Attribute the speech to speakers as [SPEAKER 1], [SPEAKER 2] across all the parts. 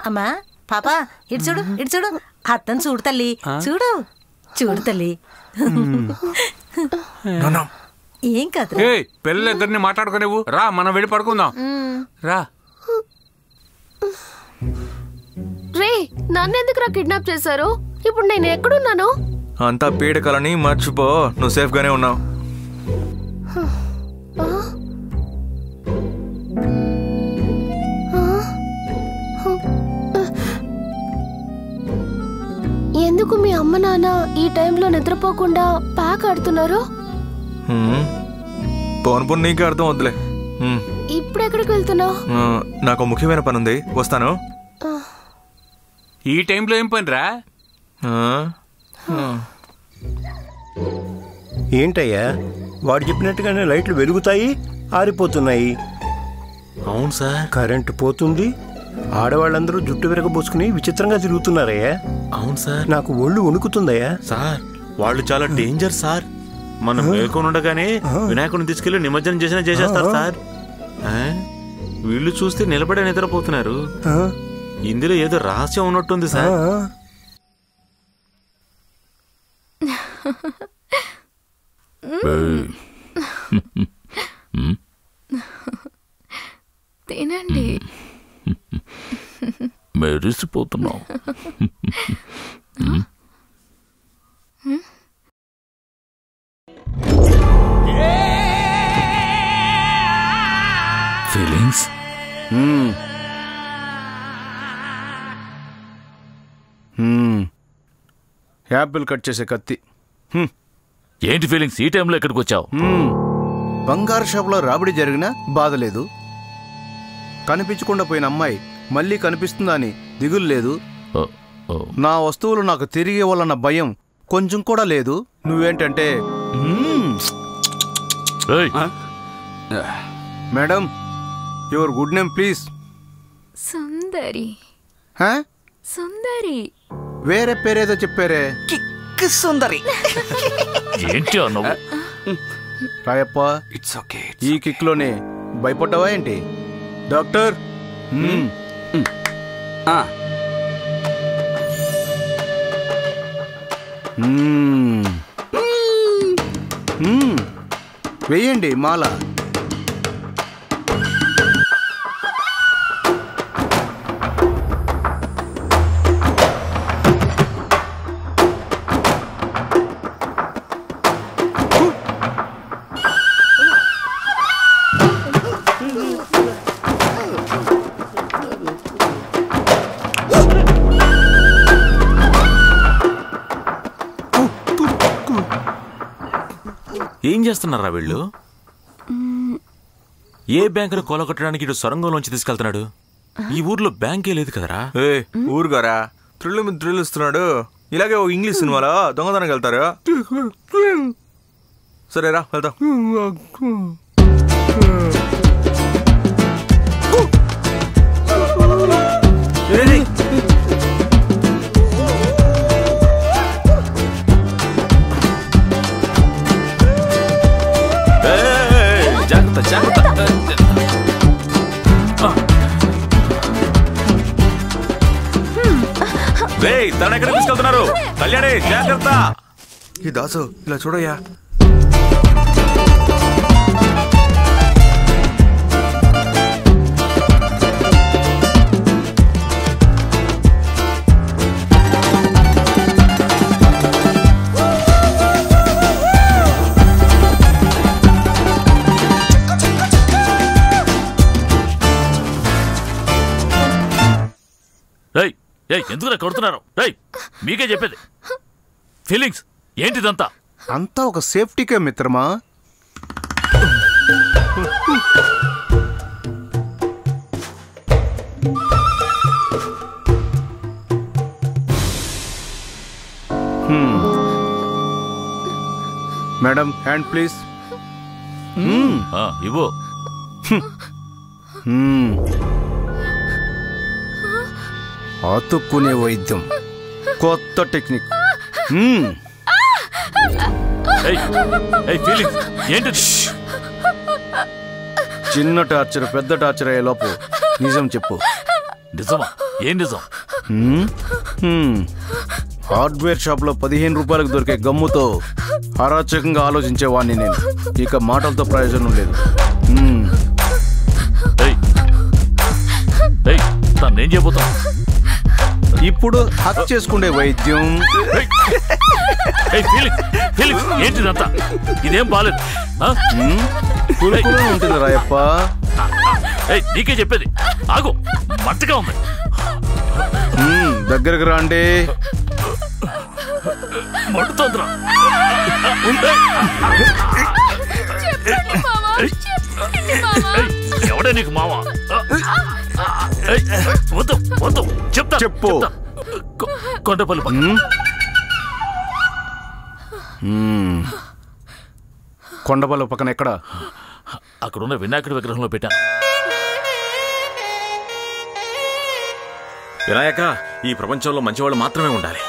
[SPEAKER 1] అమ్మా పాపా ఇటు చూడు ఇటు చూడు అత్తను చూడు తల్లి చూడు చూడు తల్లి ఏం కాదు
[SPEAKER 2] ఏ పిల్లలిద్దరిని మాట్లాడుకునేవు రా మనం వెళ్ళి పడుకుందాం రా
[SPEAKER 3] రే నన్నెందుకురా కిడ్నాప్ చేశారు ఇప్పుడు నేను ఎక్కడున్నాను
[SPEAKER 4] అంతా పీడకలని మర్చిపో నువ్వు సేఫ్ గానే ఉన్నావు
[SPEAKER 3] ఎందుకు మీ అమ్మ నాన్న ఈ టైంలో నిద్రపోకుండా ప్యాక్ ఆడుతున్నారు
[SPEAKER 4] హ్మ్. పోను పోను నీకే అర్థం వద్దులే హ్మ్.
[SPEAKER 3] ఇప్పుడు ఎక్కడికి వెళ్తున్నావు
[SPEAKER 4] ఆ, నాకు ముఖ్యమైన పని ఉంది వస్తాను
[SPEAKER 2] ఈ టైంలో ఏం పని రా
[SPEAKER 4] ఆ?
[SPEAKER 5] ఏంటయ్యా వాడు చెప్పినట్టుగానే లైట్లు వెలుగుతాయి ఆరిపోతున్నాయి
[SPEAKER 6] అవును సార్
[SPEAKER 5] కరెంటు పోతుంది ఆడవాళ్ళందరూ జుట్టు విరగబోసుకుని విచిత్రంగా తిరుగుతున్నారయ్యా
[SPEAKER 6] అవును సార్
[SPEAKER 5] నాకు ఒళ్ళు వణుకుతుందయ్యా
[SPEAKER 6] సార్ వాళ్ళు చాలా డేంజర్ సార్ మనం మేల్కొని ఉండగానే వినాయకుడిని తీసుకెళ్లి నిమజ్జనం చేసినా చేసేస్తారు సార్ ఆ? వీళ్ళు చూస్తే నిలబడే నిద్రపోతున్నారు
[SPEAKER 5] ఆ?
[SPEAKER 6] ఇందులో ఏదో రహస్యం ఉన్నట్టుంది
[SPEAKER 5] ఆ?
[SPEAKER 6] సార్
[SPEAKER 3] తినండి
[SPEAKER 7] మెరిసిపోతున్నావు ఫీలింగ్స్
[SPEAKER 5] హ్మ్. హ్మ్. యాపిల్ కట్ చేసే కత్తి హ్మ్.
[SPEAKER 7] ఏంటి ఫీలింగ్స్ ఈ టైంలో ఎక్కడికి వచ్చావు
[SPEAKER 5] హ్మ్. బంగారు షాపులో రాబడి జరిగినా బాధ లేదు కనిపించకుండా పోయిన అమ్మాయి మళ్ళీ కనిపిస్తుందా అని దిగులు లేదు
[SPEAKER 7] ఓ, ఓ.
[SPEAKER 5] నా వస్తువులు నాకు తిరిగి ఇవ్వాలన్న భయం కొంచెం కూడా లేదు నువ్వేంటంటే మ్మ్.
[SPEAKER 7] ఏయ్,
[SPEAKER 5] madam your good name please
[SPEAKER 3] Sundari
[SPEAKER 5] హా?
[SPEAKER 3] సుందరి
[SPEAKER 5] వేరే పేరేదో చెప్పారే
[SPEAKER 7] ఏంటి అన్నావు
[SPEAKER 5] రాయప్ప
[SPEAKER 2] ఇట్స్ ఓకే
[SPEAKER 5] ఈ కిక్లోనే భయపడ్డావా ఏంటి డాక్టర్ మ్మ్. మ్మ్. మ్మ్. వెయ్యండి మాల
[SPEAKER 6] ఏం చేస్తున్నారా వీళ్ళు ఏ బ్యాంకును కొలగొట్టడానికి ఇటు సొరంగంలోంచి తీసుకెళ్తున్నాడు ఈ ఊర్లో బ్యాంకే లేదు కదరా
[SPEAKER 4] ఏ ఊరుగారా థ్రిల్ మీద థ్రిల్ ఇస్తున్నాడు ఇలాగే ఓ ఇంగ్లీష్ సినిమాలో దొంగతనం వెళ్తారు సరేరా వెళ్తాం
[SPEAKER 6] ఏయ్, జాగ్రత్త జాగ్రత్త రేయ్ తన ఎక్కడ తీసుకెళ్తున్నారు కళ్యాణి జాగ్రత్త
[SPEAKER 4] ఈ దాసు ఇలా చూడయ్యా
[SPEAKER 7] రేయ్ ఏయ్ ఎందుకు కొడుతున్నారు రేయ్ మీకే చెప్పేది ఫీలింగ్స్ ఏంటిదంతా
[SPEAKER 5] అంతా ఒక సేఫ్టీకే మిత్రమా హ్మ్. మేడం హ్యాండ్ ప్లీజ్
[SPEAKER 7] ఆ, ఇవ్వు
[SPEAKER 5] హ్మ్. అతుక్కునే వైద్యం కొత్త టెక్నిక్ హ్మ్.
[SPEAKER 7] ఏయ్ ఏయ్ ఫీలింగ్స్ ఏంటిది
[SPEAKER 5] చిన్న టార్చర్ పెద్ద టార్చర్ అయ్యే లోపు నిజం చెప్పు
[SPEAKER 7] నిజమా ఏం నిజం
[SPEAKER 5] హ్మ్? హ్మ్. హార్డ్వేర్ షాప్లో పదిహేను రూపాయలకు దొరికే గమ్ముతో అరాచకంగా ఆలోచించేవాడిని నేను ఇక మాటలతో ప్రయోజనం లేదు హ్మ్.
[SPEAKER 7] ఏయ్ ఏయ్ తను ఏం చేయబోతావు
[SPEAKER 5] ఇప్పుడు హత్య చేసుకునే వైద్యం
[SPEAKER 7] ఏయ్ ఫీలింగ్స్ ఫీలింగ్స్ ఏంటిదంతా ఇదేం బాలేదు ఆ?
[SPEAKER 5] కులుకులు ఉంటుంది రాయప్ప
[SPEAKER 7] ఏయ్ నీకే చెప్పేది ఆగు మట్టగా ఉంది
[SPEAKER 5] హ్మ్, దగ్గరకు రాండి
[SPEAKER 7] మండుతోందిరా ఏయ్, ఎవడే నీకు మావా ఏయ్, వద్దు వద్దు చెప్తా
[SPEAKER 5] చెప్పు.
[SPEAKER 7] చెప్తా. కొ- కొండపల్లి పక్క.
[SPEAKER 5] హ్మ్? హ్మ్. కొండపల్లి పక్కన ఎక్కడ
[SPEAKER 7] అక్కడున్న వినాయకుడి విగ్రహంలో పెట్టాను
[SPEAKER 6] వినాయక ఈ ప్రపంచంలో మంచివాళ్ళు మాత్రమే ఉండాలి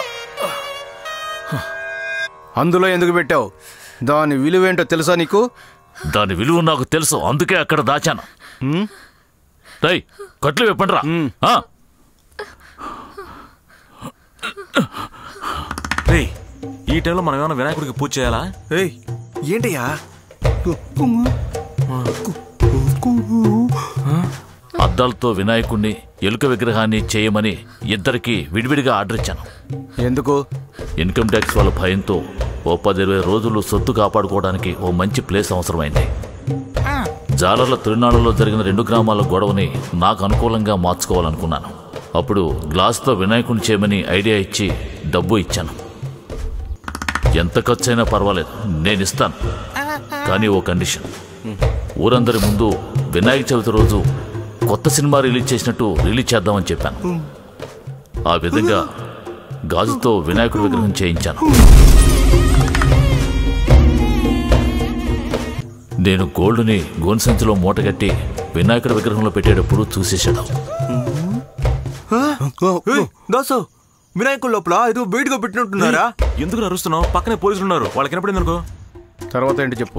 [SPEAKER 5] అందులో ఎందుకు పెట్టావు దాని విలువేంటో తెలుసా నీకు
[SPEAKER 7] దాని విలువ నాకు తెలుసు అందుకే అక్కడ దాచాను
[SPEAKER 5] హ్మ్?
[SPEAKER 7] రై కట్లు విప్పండిరా
[SPEAKER 5] మ్.
[SPEAKER 7] ఆ,
[SPEAKER 6] రేయ్ ఈ టైంలో మనం ఏమైనా వినాయకుడికి పూజ చేయాలా
[SPEAKER 4] ఏయ్ ఏంటయ్యా
[SPEAKER 7] అద్దాలతో వినాయకుడిని ఎలుక విగ్రహాన్ని చేయమని ఇద్దరికి విడివిడిగా ఆర్డర్ ఇచ్చాను
[SPEAKER 5] ఎందుకు
[SPEAKER 7] ఇన్కమ్ ట్యాక్స్ వాళ్ళ భయంతో ఓ పది ఇరవై రోజులు సొత్తు కాపాడుకోవడానికి ఓ మంచి ప్లేస్ అవసరమైంది జాలర్ల తిరునాళ్ళలో జరిగిన రెండు గ్రామాల గొడవని నాకు అనుకూలంగా మార్చుకోవాలనుకున్నాను అప్పుడు గ్లాస్తో వినాయకుడిని చేయమని ఐడియా ఇచ్చి డబ్బు ఇచ్చాను ఎంత ఖర్చైనా పర్వాలేదు నేను ఇస్తాను కానీ ఓ కండిషన్ ఊరందరి ముందు వినాయక చవితి రోజు కొత్త సినిమా రిలీజ్ చేసినట్టు రిలీజ్ చేద్దామని చెప్పాను ఆ విధంగా గాజుతో వినాయకుడి విగ్రహం చేయించాను నేను గోల్డ్ని గోన్ సంచిలో మూటగట్టి వినాయకుడి విగ్రహంలో పెట్టేటప్పుడు చూసేశాడు
[SPEAKER 4] ఏయ్, దాసు వినాయకుడు లోపల ఏదో వేడిగా పెట్టినట్టున్నారా
[SPEAKER 6] ఎందుకు అరుస్తున్నావు పక్కనే పోలీసులు ఉన్నారు వాళ్ళకి వినపడింది అనుకో
[SPEAKER 5] తర్వాత ఏంటి చెప్పు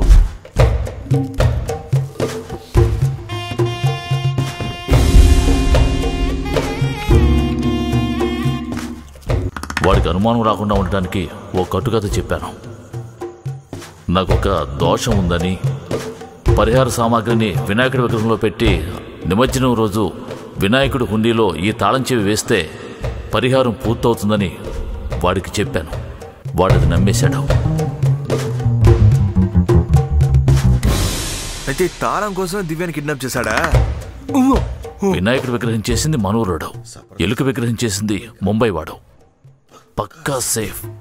[SPEAKER 7] వాడికి అనుమానం రాకుండా ఉండటానికి ఓ కట్టుకథ చెప్పాను నాకొక దోషం ఉందని పరిహార సామాగ్రిని వినాయకుడి విగ్రహంలో పెట్టి నిమజ్జనం రోజు వినాయకుడి హుండీలో ఈ తాళం చెవి వేస్తే పరిహారం పూర్తవుతుందని వాడికి చెప్పాను వాడది నమ్మేశాడు
[SPEAKER 4] అయితే తాళం కోసం దివ్యాన్ని కిడ్నాప్ చేశాడా
[SPEAKER 7] వినాయకుడి విగ్రహం చేసింది మనూరుడు ఎలుక విగ్రహం చేసింది ముంబై వాడు పక్కా సేఫ్